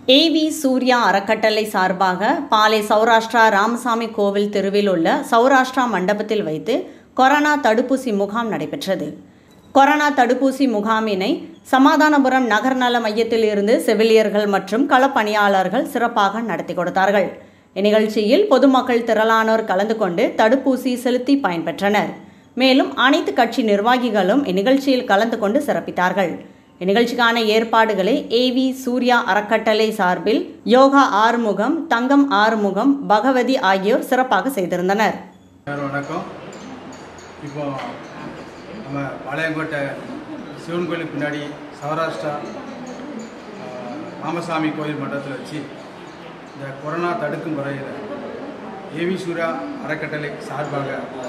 AV Surya அறக்கட்டளை சார்பாக பாலை சௌராஷ்டிரா ராமசாமி கோவில் தெருவில் உள்ள சௌராஷ்டிரா மண்டபத்தில் வைத்து கொரோனா தடுப்பூசி முகாம் நடைபெற்றது கொரோனா தடுப்பூசி முகாமினை சமாதானபுரம் நகர் நல மையத்தில் இருந்து செவிலியர்கள் மற்றும் களப்பணியாளர்கள் சிறப்பாக நடத்தி கொடுத்தார்கள் இந்நிகழ்ச்சியில் பொதுமக்கள் திரளானோர் கலந்து கொண்டு தடுப்பூசி செலுத்தி பயன்பெற்றனர் மேலும் அனைத்து கட்சி நிர்வாகிகளும் இந்நிகழ்ச்சியில் கலந்து கொண்டு சிறப்பித்தார்கள் இந்நிகழ்ச்சிக்கான ஏற்பாடுகளை ஏவி சூர்யா அறக்கட்டளை சார்பில் யோகா ஆறுமுகம் தங்கம் ஆறுமுகம் பகவதி ஆகியோர் சிறப்பாக செய்திருந்தனர் எல்லாரும் வணக்கம் இப்போ நம்ம பாளையங்கோட்டை சிவன் கோயிலுக்கு பின்னாடி சௌராஷ்டிரா ஆஹ், ராமசாமி கோயில் மண்டபத்தில் வச்சு இந்த கொரோனா தடுக்கும் முறையில் ஏவி சூர்யா அறக்கட்டளை சார்பாக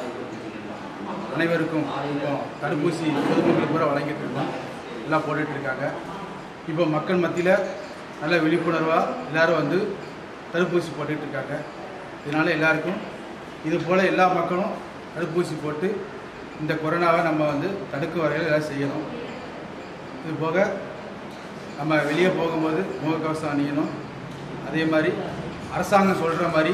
அனைவருக்கும் இப்போ தடுப்பூசி பொதுமக்களுக்கு கூட வழங்கிட்டு இருக்கோம் எல்லாம் போட்டுட்டு இருக்காங்க இப்போ மக்கள் மத்தியில் நல்ல விழிப்புணர்வாக எல்லாரும் வந்து தடுப்பூசி போட்டுட்டு இருக்காங்க இதனால் எல்லாருக்கும் இது போல் எல்லா மக்களும் தடுப்பூசி போட்டு இந்த கொரோனாவை நம்ம வந்து தடுக்கும் வரையில் எல்லாம் செய்யணும் இது போக நம்ம வெளியே போகும்போது முகக்கவசம் அணியணும் அதே மாதிரி அரசாங்கம் சொல்கிற மாதிரி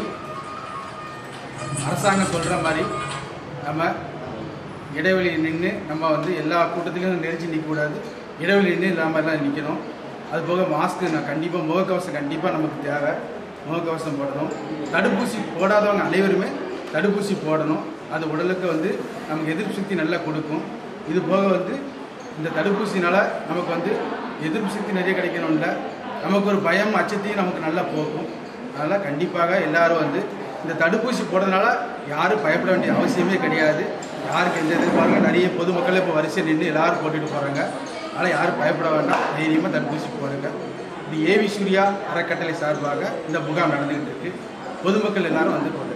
அரசாங்கம் சொல்கிற மாதிரி நம்ம இடைவெளி நின்று நம்ம வந்து எல்லா கூட்டத்திலையும் நெரிச்சு நிற்கக்கூடாது இடைவெளி நின்று நம்ம எல்லாம் நிற்கணும் அது போக மாஸ்க்கு நான் கண்டிப்பாக முகக்கவசம் கண்டிப்பாக நமக்கு தேவை முகக்கவசம் போடணும் தடுப்பூசி போடாதவங்க அனைவருமே தடுப்பூசி போடணும் அது உடலுக்கு வந்து நமக்கு எதிர்ப்பு சக்தி நல்லா கொடுக்கும் இது போக வந்து இந்த தடுப்பூசினால நமக்கு வந்து எதிர்ப்பு சக்தி நிறைய கிடைக்கணும் இல்லை நமக்கு ஒரு பயம் அச்சத்தையும் நமக்கு நல்லா போகும் அதனால் கண்டிப்பாக எல்லாரும் வந்து இந்த தடுப்பூசி போடுறதுனால யாரும் பயப்பட வேண்டிய அவசியமே கிடையாது யாருக்கு எந்த எதிர்பார்க்க நிறைய பொதுமக்கள் இப்போ வரிசை நின்று எல்லாரும் போட்டுட்டு போகிறாங்க அதனால் யாரும் பயப்பட வேண்டாம் தைரியமாக தடுப்பூசி போடுங்க இது ஏவி சூர்யா அறக்கட்டளை சார்பாக இந்த முகாம் நடந்துகிட்டு இருக்கு பொதுமக்கள் எல்லாரும் வந்து போட்டுருக்காங்க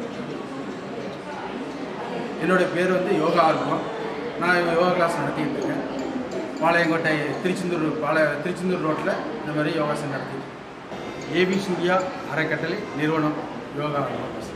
என்னுடைய பேர் வந்து யோகா ஆர்வம் நான் யோகா கிளாஸ் நடத்திட்டு இருக்கேன் பாளையங்கோட்டை திருச்செந்தூர் பாளைய திருச்செந்தூர் ரோட்டில் இந்த மாதிரி யோகாசனம் நடத்திட்டு இருக்கேன் ஏவி சூர்யா அறக்கட்டளை நிறுவனம் யோகா ஆர்வம்